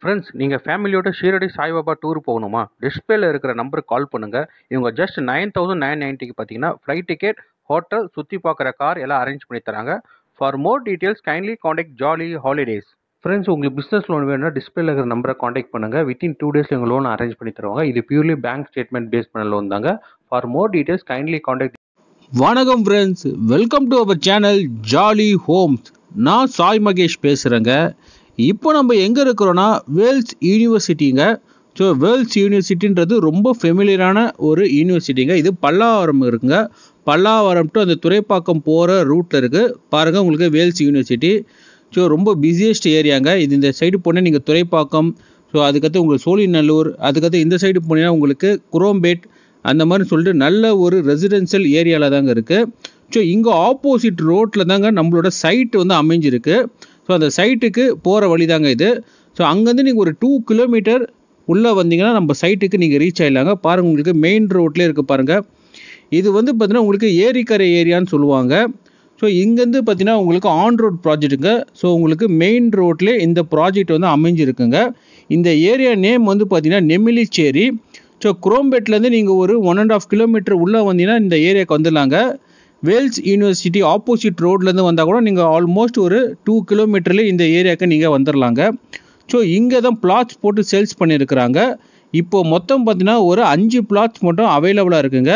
friends நீங்கள் ஃபேமிலியோட Shirdi Saibaba tour போகணுமா டிஸ்பிளேல இருக்கிற நம்பருக்கு கால் பண்ணுங்க இவங்க ஜஸ்ட் நைன் தௌசண்ட் நைன் நைன்ட்டிக்கு பார்த்தீங்கன்னா ஃப்ளைட் டிக்கெட் ஹோட்டல் சுற்றி பார்க்குற கார் எல்லாம் அரேஞ்ச் பண்ணி தராங்க for more details kindly contact Jolly Holidays friends உங்களுக்கு பிஸ்னஸ் லோன் வேணும்னா டிஸ்பிளேல இருக்கிற நம்பரை காண்டாக்ட் பண்ணுங்க வித்தின் டூ டேஸ் எங்கள் லோன் அரேஞ்ச் பண்ணி தருவாங்க இது பியூர்லி பேங்க் ஸ்டேட்மெண்ட் பேஸ் பண்ண லோன் தாங்க for more details kindly contact வணக்கம் friends welcome to our channel Jolly Homes நான் சாய் மகேஷ் பேசுகிறேங்க இப்போ நம்ம எங்கே இருக்கிறோன்னா வேல்ஸ் யூனிவர்சிட்டிங்க ஸோ வேல்ஸ் யூனிவர்சிட்டின்றது ரொம்ப ஃபெமிலியரான ஒரு யூனிவர்சிட்டிங்க இது பல்லாவரம் இருக்குங்க பல்லாவரம் டு அந்த துறைப்பாக்கம் போகிற ரூட்டில் இருக்குது பாருங்கள் உங்களுக்கு வேல்ஸ் யூனிவர்சிட்டி ஸோ ரொம்ப பிஸியஸ்ட் ஏரியாங்க இது இந்த சைடு போனால் நீங்கள் துறைப்பாக்கம் ஸோ அதுக்கடுத்து உங்களுக்கு சோழிநல்லூர் அதுக்கடுத்து இந்த சைடு போனீங்கன்னா உங்களுக்கு குரோம்பேட் அந்த மாதிரி சொல்லிட்டு நல்ல ஒரு ரெசிடென்ஷியல் ஏரியாவில் தாங்க இருக்குது ஸோ இங்கே ஆப்போசிட் ரோட்டில் தாங்க நம்மளோட சைட் வந்து அமைஞ்சிருக்கு ஸோ அந்த சைட்டுக்கு போகிற வழி தாங்க இது ஸோ அங்கேருந்து நீங்கள் ஒரு டூ கிலோமீட்டர் உள்ளே வந்தீங்கன்னா நம்ம சைட்டுக்கு நீங்கள் ரீச் ஆகிடலாங்க பாருங்கள் உங்களுக்கு மெயின் ரோட்லேயே இருக்குது பாருங்கள் இது வந்து பார்த்தீங்கன்னா உங்களுக்கு ஏரிக்கரை ஏரியான்னு சொல்லுவாங்க ஸோ இங்கேருந்து பார்த்தீங்கன்னா உங்களுக்கு ஆன் ரோட் ப்ராஜெக்ட்டுங்க ஸோ உங்களுக்கு மெயின் ரோட்லேயே இந்த ப்ராஜெக்ட் வந்து அமைஞ்சிருக்குங்க இந்த ஏரியா நேம் வந்து பார்த்தீங்கன்னா நெமிலிச்சேரி ஸோ குரோம்பேட்லேருந்து நீங்கள் ஒரு ஒன் அண்ட் ஆஃப் கிலோமீட்டர் உள்ளே வந்தீங்கன்னா இந்த ஏரியாவுக்கு வந்துடலாங்க வேல்ஸ் யூனிவர்சிட்டி ஆப்போசிட் ரோட்லேருந்து வந்தால் கூட நீங்கள் ஆல்மோஸ்ட் ஒரு டூ கிலோமீட்டர்லேயே இந்த ஏரியாவுக்கு நீங்கள் வந்துடலாங்க ஸோ இங்கே தான் பிளாட்ஸ் போட்டு சேல்ஸ் பண்ணியிருக்கிறாங்க இப்போ மொத்தம் பார்த்தீங்கன்னா ஒரு அஞ்சு பிளாட்ஸ் மட்டும் அவைலபிளாக இருக்குங்க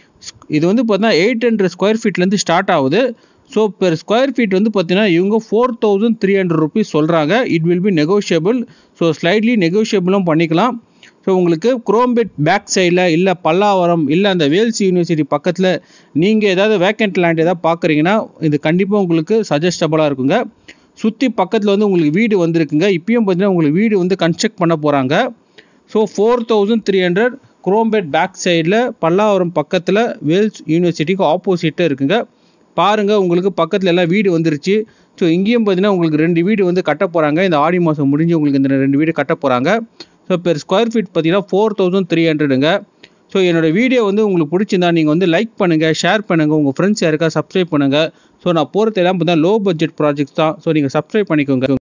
இது வந்து பார்த்தீங்கன்னா எயிட் ஹண்ட்ரட் ஸ்கொயர் ஃபீட்லேருந்து ஸ்டார்ட் ஆகுது ஸோ பெர் ஸ்கொயர் ஃபீட் வந்து பார்த்தீங்கன்னா இவங்க four thousand three hundred rupees சொல்கிறாங்க it will be negotiable so slightly நெகோஷியபிளும் பண்ணிக்கலாம் ஸோ உங்களுக்கு குரோம்பேட் பேக் சைடில் இல்லை பல்லாவரம் இல்லை அந்த வேல்ஸ் யூனிவர்சிட்டி பக்கத்தில் நீங்கள் ஏதாவது வேக்கண்ட் லேண்ட் ஏதாவது பார்க்குறீங்கன்னா இது கண்டிப்பாக உங்களுக்கு சஜஸ்டபுளாக இருக்குங்க சுற்றி பக்கத்தில் வந்து உங்களுக்கு வீடு வந்திருக்குங்க இப்பயும் பார்த்தீங்கன்னா உங்களுக்கு வீடு வந்து கன்ஸ்ட்ரக்ட் பண்ண போகிறாங்க so four thousand three hundred Chromepet back சைடில் பல்லாவரம் பக்கத்தில் வேல்ஸ் யூனிவர்சிட்டிக்கு ஆப்போசிட்டாக இருக்குங்க பாருங்கள் உங்களுக்கு பக்கத்தில் எல்லாம் வீடு வந்துருச்சு ஸோ இங்கேயும் பார்த்தீங்கன்னா உங்களுக்கு ரெண்டு வீடு வந்து கட்ட போகிறாங்க இந்த ஆடி மாதம் முடிஞ்சு உங்களுக்கு இந்த ரெண்டு வீடு கட்ட போகிறாங்க ஸோ பெர் ஸ்கொயர் ஃபீட் பார்த்தீங்கன்னா ஃபோர் தௌசண்ட் த்ரீ ஹண்ட்ரடுங்க ஸோ என்னோட வீடியோ வந்து உங்களுக்கு பிடிச்சிருந்தா நீங்கள் வந்து லைக் பண்ணுங்கள் ஷேர் பண்ணுங்கள் உங்கள் ஃப்ரெண்ட்ஸ் யாருக்கா சப்ஸ்கிரைப் பண்ணுங்கள் ஸோ நான் போகிறது எல்லாம் பார்த்தா லோ பட்ஜெட் ப்ராஜெக்ட்ஸ் தான் ஸோ நீங்கள் சப்ஸ்கிரைப் பண்ணிக்கோங்க